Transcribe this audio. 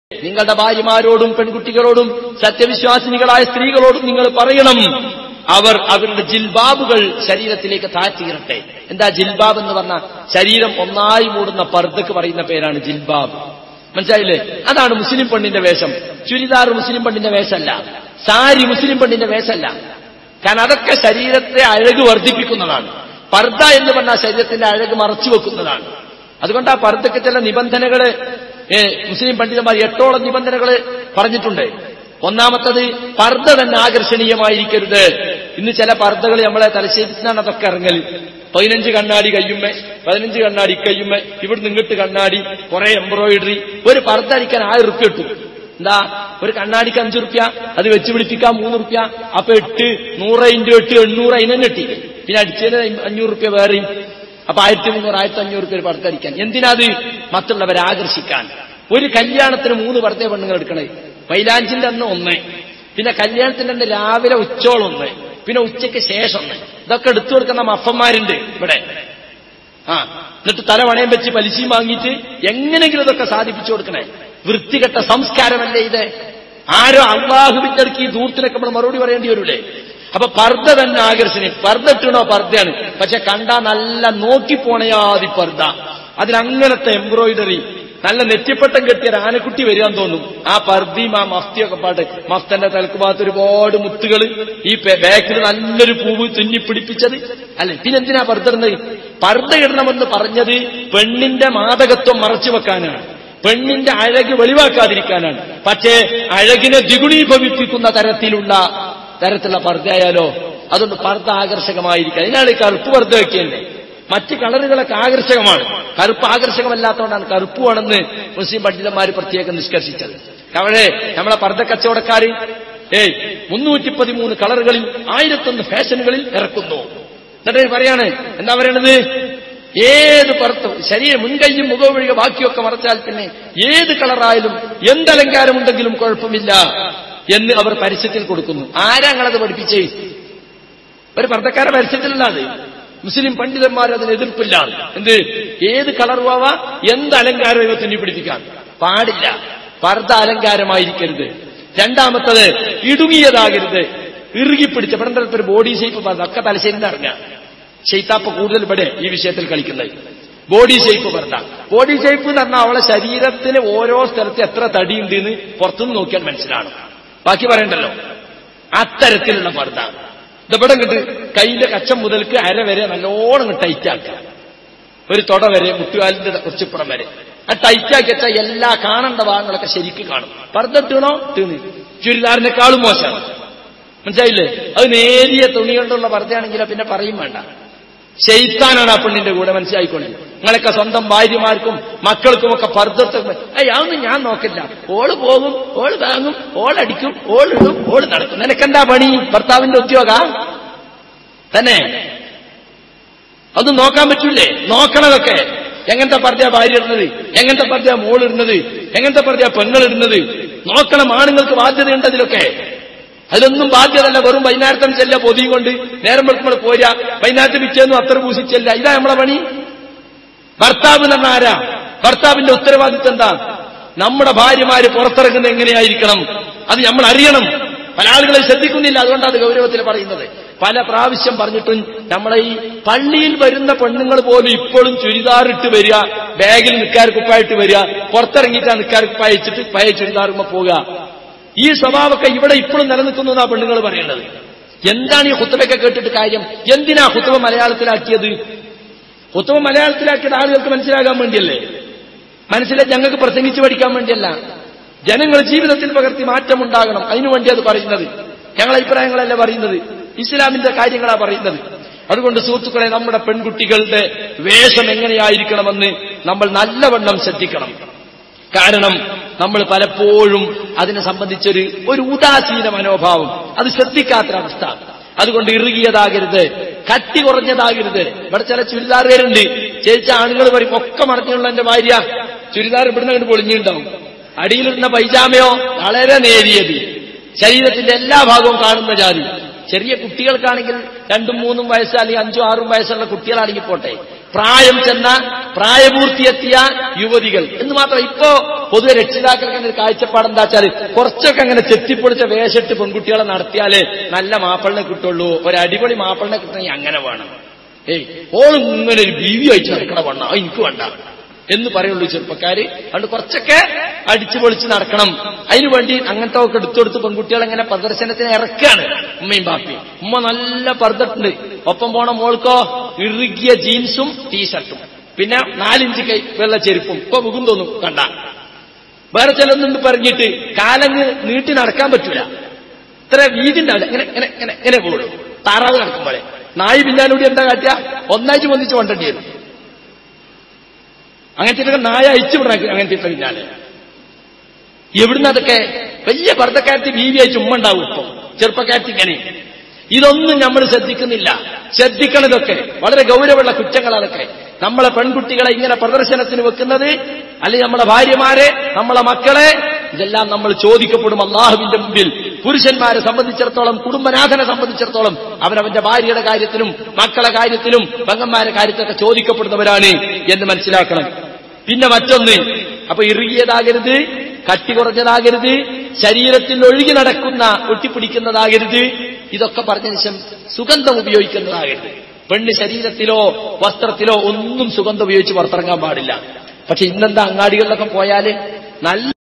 നിങ്ങളുടെ ഭാര്യമാരോടും പെൺകുട്ടികളോടും സത്യവിശ്വാസിനികളായ സ്ത്രീകളോടും നിങ്ങൾ പറയണം അവർ അവരുടെ ജിൽബാബുകൾ ശരീരത്തിലേക്ക് താഴ്ത്തിയിരട്ടെ എന്താ ജിൽബാബ് എന്ന് പറഞ്ഞ ശരീരം ഒന്നായി മൂടുന്ന പർദ്ദക്ക് പറയുന്ന പേരാണ് ജിൽബാബ് മനസ്സിലായില്ലേ അതാണ് മുസ്ലിം പെണ്ണിന്റെ വേഷം ചുരിദാർ മുസ്ലിം പെണ്ണിന്റെ വേഷമല്ല സാരി മുസ്ലിം പെണ്ണിന്റെ വേഷമല്ല കാരണം അതൊക്കെ ശരീരത്തെ അഴക് വർദ്ധിപ്പിക്കുന്നതാണ് പർദ്ദ എന്ന് പറഞ്ഞാൽ ശരീരത്തിന്റെ അഴക് മറച്ചു വെക്കുന്നതാണ് അതുകൊണ്ട് ആ പർദ്ദക്ക് ചില നിബന്ധനകള് ഏ, മുസ്ലിം പണ്ഡിതന്മാർ എട്ടോളം നിബന്ധനകള് പറഞ്ഞിട്ടുണ്ട് ഒന്നാമത്തത് പർദ്ദ തന്നെ ആകർഷണീയമായിരിക്കരുത് ഇന്ന് ചില പർദ്ദകൾ നമ്മളെ തലശ്ശേരിച്ചാണ് അതൊക്കെ ഇറങ്ങല് പതിനഞ്ച് കണ്ണാടി കയ്യുമ്മേ പതിനഞ്ച് കണ്ണാടി കയ്യുമ്മേ ഇവിടുന്ന് ഇങ്ങോട്ട് കണ്ണാടി കുറെ എംബ്രോയിഡറി ഒരു പർദ്ദ അടിക്കാൻ ആയിരം റുപ്യ കിട്ടും എന്താ ഒരു കണ്ണാടിക്ക് അഞ്ചു റുപ്യ അത് വെച്ച് പിടിപ്പിക്കാൻ മൂന്ന് റുപ്യ അപ്പൊ എട്ട് നൂറ് ഇൻറ്റു എട്ട് എണ്ണൂറ് അതിനെ കിട്ടി പിന്നെ അടിച്ചതിന് അഞ്ഞൂറ് റുപ്യ വേറെയും അപ്പൊ ആയിരത്തി മുന്നൂറ് ആയിരത്തി അഞ്ഞൂറ് പേര് പർദ്ദടിക്കാൻ എന്തിനാത് മറ്റുള്ളവരെ ആകർഷിക്കാൻ ഒരു കല്യാണത്തിന് മൂന്ന് പർദ്ദ പെണ്ണുങ്ങൾ എടുക്കണേ മൈലാഞ്ചിന്റെ അന്ന് ഒന്ന് പിന്നെ കല്യാണത്തിന്റെ അന്ന് രാവിലെ ഉച്ചോളം ഒന്ന് പിന്നെ ഉച്ചയ്ക്ക് ശേഷം ഒന്ന് ഇതൊക്കെ എടുത്തു കൊടുക്കുന്ന മഫന്മാരുണ്ട് ഇവിടെ ആ എന്നിട്ട് തല വണയം വെച്ച് പലിശയും വാങ്ങിയിട്ട് എങ്ങനെങ്കിലും ഇതൊക്കെ സാധിപ്പിച്ചു കൊടുക്കണേ വൃത്തികെട്ട സംസ്കാരമല്ലേ ഇത് ആരോ അള്ളാഹുവിന്റെ അടുക്ക് ഈ ദൂരത്തിനൊക്കെ നമ്മൾ മറുപടി പറയേണ്ടി വരൂലേ അപ്പൊ പർദ്ദ തന്നെ ആകർഷണീയം പർദ്ദ ഇട്ടണോ പർദ്ദയാണ് പക്ഷെ കണ്ടാ നല്ല നോക്കിപ്പോണയാതി പർദ്ദ അതിലങ്ങനത്തെ എംബ്രോയിഡറി നല്ല നെറ്റിപ്പട്ടം കെട്ടിയ ഒരു ആനക്കുട്ടി വരികയെന്ന് തോന്നും ആ പർദ്ദയും ആ മഫ്തിയൊക്കെ പാട്ട് മഫ്തന്റെ തലക്കുഭാഗത്ത് ഒരുപാട് മുത്തുകൾ ഈ ബാക്കിൽ നല്ലൊരു പൂവ് തുന്നി പിടിപ്പിച്ചത് അല്ലെ പിന്നെന്തിനാ പർദ്ദ ഇടുന്നത് പർദ്ദ ഇടണമെന്ന് പറഞ്ഞത് പെണ്ണിന്റെ മാതകത്വം മറച്ചു വെക്കാനാണ് പെണ്ണിന്റെ അഴക് വെളിവാക്കാതിരിക്കാനാണ് പക്ഷേ അഴകിനെ ദ്വിഗുണീഭവിപ്പിക്കുന്ന തരത്തിലുള്ള തരത്തിലുള്ള പർദ്ദയായാലോ അതുകൊണ്ട് പർദ്ദ ആകർഷകമായിരിക്കുക അതിനാണ് ഈ കറുപ്പ് പർദ്ദ വെക്കുന്നത് മറ്റ് കളറുകളൊക്കെ ആകർഷകമാണ് കറുപ്പ് ആകർഷകമല്ലാത്തതുകൊണ്ടാണ് കറുപ്പ് വേണമെന്ന് മുസ്ലിം പണ്ഡിതന്മാർ പ്രത്യേകം നിഷ്കർഷിച്ചത് അവിടെ നമ്മളെ പർദ്ദ കച്ചവടക്കാര് ഏയ് മുന്നൂറ്റി പതിമൂന്ന് കളറുകളിൽ ആയിരത്തൊന്ന് ഫാഷനുകളിൽ ഇറക്കുന്നു എന്നിട്ട് പറയാണ് എന്താ പറയണത് ഏത് പുറത്ത് ശരീരം മുൻകൈയും മുഖവും ഒഴികെ ബാക്കിയൊക്കെ മറച്ചാൽ പിന്നെ ഏത് കളറായാലും എന്തലങ്കാരമുണ്ടെങ്കിലും കുഴപ്പമില്ല എന്ന് അവർ പരസ്യത്തിൽ കൊടുക്കുന്നു ആരാ ഞങ്ങളത് പഠിപ്പിച്ചേ ഒരു പർദ്ദക്കാരെ പരസ്യത്തിലല്ല അത് മുസ്ലിം പണ്ഡിതന്മാർ അതിന് എതിർപ്പില്ല എന്ത് ഏത് കളറുവാ എന്ത് അലങ്കാരം ഇവ തുന്നി പിടിപ്പിക്കാൻ പാടില്ല പർദ്ദ അലങ്കാരമായിരിക്കരുത് രണ്ടാമത്തത് ഇടുങ്ങിയതാകരുത് ഇറുകിപ്പിടിച്ച ഇവിടെ ഒരു ബോഡി ഷേപ്പ് പർദ്ദ ഒക്കെ തലശ്ശേരി ഇറങ്ങാം ഷെയ്ത്താപ്പ് കൂടുതൽ ഇവിടെ ഈ വിഷയത്തിൽ കളിക്കുന്നത് ബോഡി ഷേപ്പ് പർദ്ദ ബോഡി ഷേപ്പ് എന്ന് പറഞ്ഞാൽ അവളെ ശരീരത്തിന് ഓരോ സ്ഥലത്ത് എത്ര തടിയുണ്ട് എന്ന് പുറത്തുനിന്ന് നോക്കിയാൽ മനസ്സിലാണ് ബാക്കി പറയണ്ടല്ലോ അത്തരത്തിലുള്ള പർദ്ദ ഇതവിടെ കിട്ട് കൈയിന്റെ കച്ചം മുതൽക്ക് അര വരെ നല്ലോണം ടൈറ്റ് ആക്കുക ഒരു തൊട വരെ മുട്ടുകാലിന്റെ കുറച്ചിപ്പുറം വരെ ആ ടൈറ്റ് ആക്കി വെച്ചാൽ എല്ലാ കാണേണ്ട ഭാഗങ്ങളൊക്കെ ശരിക്കും കാണും പർദ്ദ ഇട്ടണോ ഇട്ടുന്ന് ചുരിദാറിനെക്കാളും മോശമാണ് മനസ്സിലായില്ലേ അത് നേരിയ തുണി കൊണ്ടുള്ള പർദ്ദയാണെങ്കിലോ പിന്നെ പറയും വേണ്ട ശൈത്താനാണ് ആ പെണ്ണിന്റെ കൂടെ മനസ്സിലായിക്കോളെ നിങ്ങളൊക്കെ സ്വന്തം ഭാര്യമാർക്കും മക്കൾക്കും ഒക്കെ പർദ്ദത്തെ ഏയ് അതൊന്നും ഞാൻ നോക്കില്ല ഓള് പോകും ഓള് വാങ്ങും ഓളടിക്കും ഓളിടും ഓള് നടക്കും നിനക്കെന്താ പണി ഭർത്താവിന്റെ ഉദ്യോഗ തന്നെ അത് നോക്കാൻ പറ്റൂലേ നോക്കണതൊക്കെ എങ്ങനത്തെ പർദ്ദ ഭാര്യ ഇടുന്നത് എങ്ങനത്തെ പർദ്ദ മോളിടുന്നത് എങ്ങനത്തെ പർദ്ദ പെങ്ങളിടുന്നത് നോക്കണം ആണുങ്ങൾക്ക് ബാധ്യതയുണ്ട് അതിലൊക്കെ അതിലൊന്നും ബാധ്യതല്ല വെറും വൈകുന്നേരത്തെ ചെല്ല പൊതിയും കൊണ്ട് നേരം വെളുക്കുമ്പോൾ പോരാ വൈകുന്നേരത്തെ പിറ്റേന്നും അത്ര പൂസിച്ചല്ല ഇതാ നമ്മളെ പണി ഭർത്താവ് എന്ന് പറഞ്ഞ ആരാ ഭർത്താവിന്റെ ഉത്തരവാദിത്വം എന്താ നമ്മുടെ ഭാര്യമാര് പുറത്തിറങ്ങുന്നത് എങ്ങനെയായിരിക്കണം അത് നമ്മൾ അറിയണം പല ആളുകളെ ശ്രദ്ധിക്കുന്നില്ല അതുകൊണ്ടാണ് അത് ഗൗരവത്തിൽ പറയുന്നത് പല പ്രാവശ്യം പറഞ്ഞിട്ടും നമ്മളെ ഈ പള്ളിയിൽ വരുന്ന പെണ്ണുങ്ങൾ പോലും ഇപ്പോഴും ചുരിദാറിട്ട് വരിക ബാഗിൽ നിൽക്കാർ കുപ്പായിട്ട് വരിക പുറത്തിറങ്ങിയിട്ടാ നിൽക്കാർ കുപ്പായിച്ചിട്ട് പഴയ ചുരിദാറുമ്പോ പോവുക ഈ സ്വഭാവമൊക്കെ ഇവിടെ ഇപ്പോഴും നിലനിൽക്കുന്നു എന്നാ പെണ്ണുങ്ങൾ പറയുന്നത് എന്താണ് ഈ ഹുത്തബൊക്കെ കേട്ടിട്ട് കാര്യം എന്തിനാ ഹുത്തബ മലയാളത്തിലാക്കിയത് ഹുത്തബ മലയാളത്തിലാക്കിയത് ആളുകൾക്ക് മനസ്സിലാകാൻ വേണ്ടിയല്ലേ മനസ്സിലെ ഞങ്ങൾക്ക് പ്രസംഗിച്ചു പഠിക്കാൻ വേണ്ടിയല്ല ജനങ്ങൾ ജീവിതത്തിൽ പകർത്തി മാറ്റമുണ്ടാകണം അതിനുവേണ്ടി അത് പറയുന്നത് ഞങ്ങളെ അഭിപ്രായങ്ങളല്ല പറയുന്നത് ഇസ്ലാമിന്റെ കാര്യങ്ങളാ പറയുന്നത് അതുകൊണ്ട് സുഹൃത്തുക്കളെ നമ്മുടെ പെൺകുട്ടികളുടെ വേഷം എങ്ങനെയായിരിക്കണമെന്ന് നമ്മൾ നല്ലവണ്ണം ശ്രദ്ധിക്കണം കാരണം നമ്മൾ പലപ്പോഴും അതിനെ സംബന്ധിച്ചൊരു ഒരു ഉദാസീന മനോഭാവം അത് ശ്രദ്ധിക്കാത്തൊരവസ്ഥ അതുകൊണ്ട് ഇറുകിയതാകരുത് കട്ടി കുറഞ്ഞതാകരുത് ഇവിടെ ചില ചുരിദാറുകാരുണ്ട് ചേച്ച ആണുങ്ങൾ പറയും ഒക്കെ മറഞ്ഞുള്ള എന്റെ ഭാര്യ ചുരിദാർ ഇവിടുന്ന് അങ്ങോട്ട് പൊളിഞ്ഞിട്ടുണ്ടാവും അടിയിലിടുന്ന പൈജാമയോ വളരെ നേരിയത് ശരീരത്തിന്റെ എല്ലാ ഭാഗവും കാണുന്ന ജാതി ചെറിയ കുട്ടികൾക്കാണെങ്കിൽ രണ്ടും മൂന്നും വയസ്സ് അല്ലെങ്കിൽ അഞ്ചും ആറും വയസ്സുള്ള കുട്ടികളാണെങ്കിൽ പോട്ടെ പ്രായം ചെന്ന പ്രായപൂർത്തിയെത്തിയ യുവതികൾ എന്ന് മാത്രം ഇപ്പോ പൊതുവെ രക്ഷിതാക്കൾക്ക് അങ്ങനെ ഒരു കാഴ്ചപ്പാട് എന്താ വെച്ചാൽ കുറച്ചൊക്കെ അങ്ങനെ ചെത്തിപ്പൊളിച്ച വേഷിട്ട് പെൺകുട്ടികളെ നടത്തിയാലേ നല്ല മാപ്പിളിനെ കിട്ടുള്ളൂ ഒരു അടിപൊളി മാപ്പിളിനെ കിട്ടണമെങ്കിൽ അങ്ങനെ വേണം ഏയ് ഓളും ഇങ്ങനെ ഒരു ബീവി അയച്ചു നടക്കണ വേണ്ട അത് എനിക്ക് വേണ്ട എന്ന് പറയുള്ളൂ ചെറുപ്പക്കാര് അതുകൊണ്ട് കുറച്ചൊക്കെ അടിച്ചു പൊളിച്ച് നടക്കണം അതിനു വേണ്ടി അങ്ങനത്തെ ഒക്കെ എടുത്തെടുത്ത് പെൺകുട്ടികളെ ഇങ്ങനെ പ്രദർശനത്തിന് ഇറക്കുകയാണ് ഉമ്മയും ബാപ്പിയും ഉമ്മ നല്ല പർദ്ദട്ടുണ്ട് ഒപ്പം പോണ മോൾക്കോ ഇറുകിയ ജീൻസും ടീഷർട്ടും പിന്നെ നാലിഞ്ച് കൈ വെള്ള ചെരുപ്പും ഇപ്പൊ മുഖം തോന്നും കണ്ട വേറെ ചിലൊന്നും പറഞ്ഞിട്ട് കാലങ്ങ് നീട്ടി നടക്കാൻ പറ്റൂല ഇത്ര വീതി ഉണ്ടാവില്ല ഇങ്ങനെ ഇങ്ങനെ ഇങ്ങനെ ഇങ്ങനെ പോകുള്ളൂ താറാവ് നടക്കുമ്പോലെ നായി പിന്നാലൂടി എന്താ കാട്ടിയ ഒന്നാഴ്ച പൊന്നിച്ച് കൊണ്ടേണ്ടി വരും അങ്ങനത്തെ നായ അയച്ചു വിടണം അങ്ങനത്തെ പിന്നാലെ എവിടുന്ന് അതൊക്കെ വലിയ ഭർത്തക്കാരത്തി ബീവി അയച്ച് ഉമ്മ ഉണ്ടാവും ഇപ്പൊ ചെറുപ്പക്കാരത്തി ഇങ്ങനെ ഇതൊന്നും നമ്മൾ ശ്രദ്ധിക്കുന്നില്ല ശ്രദ്ധിക്കണതൊക്കെ വളരെ ഗൗരവമുള്ള കുറ്റങ്ങളതൊക്കെ നമ്മളെ പെൺകുട്ടികളെ ഇങ്ങനെ പ്രദർശനത്തിന് വെക്കുന്നത് അല്ലെങ്കിൽ നമ്മളെ ഭാര്യമാരെ നമ്മളെ മക്കളെ ഇതെല്ലാം നമ്മൾ ചോദിക്കപ്പെടും അള്ളാഹുവിന്റെ മുമ്പിൽ പുരുഷന്മാരെ സംബന്ധിച്ചിടത്തോളം കുടുംബനാഥനെ സംബന്ധിച്ചിടത്തോളം അവനവന്റെ ഭാര്യയുടെ കാര്യത്തിലും മക്കളെ കാര്യത്തിലും പെങ്ങന്മാരുടെ കാര്യത്തിലൊക്കെ ചോദിക്കപ്പെടുന്നവരാണ് എന്ന് മനസ്സിലാക്കണം പിന്നെ മറ്റൊന്ന് അപ്പൊ ഇറുകിയതാകരുത് കട്ടി കുറഞ്ഞതാകരുത് ശരീരത്തിൽ ഒഴുകി നടക്കുന്ന ഒട്ടിപ്പിടിക്കുന്നതാകരുത് ഇതൊക്കെ പറഞ്ഞതിന് ശേഷം സുഗന്ധം ഉപയോഗിക്കുന്നതാകരുത് പെണ്ണ് ശരീരത്തിലോ വസ്ത്രത്തിലോ ഒന്നും സുഗന്ധം ഉപയോഗിച്ച് പുറത്തിറങ്ങാൻ പാടില്ല പക്ഷെ ഇന്നെന്താ അങ്ങാടികളിലൊക്കെ പോയാല് നല്ല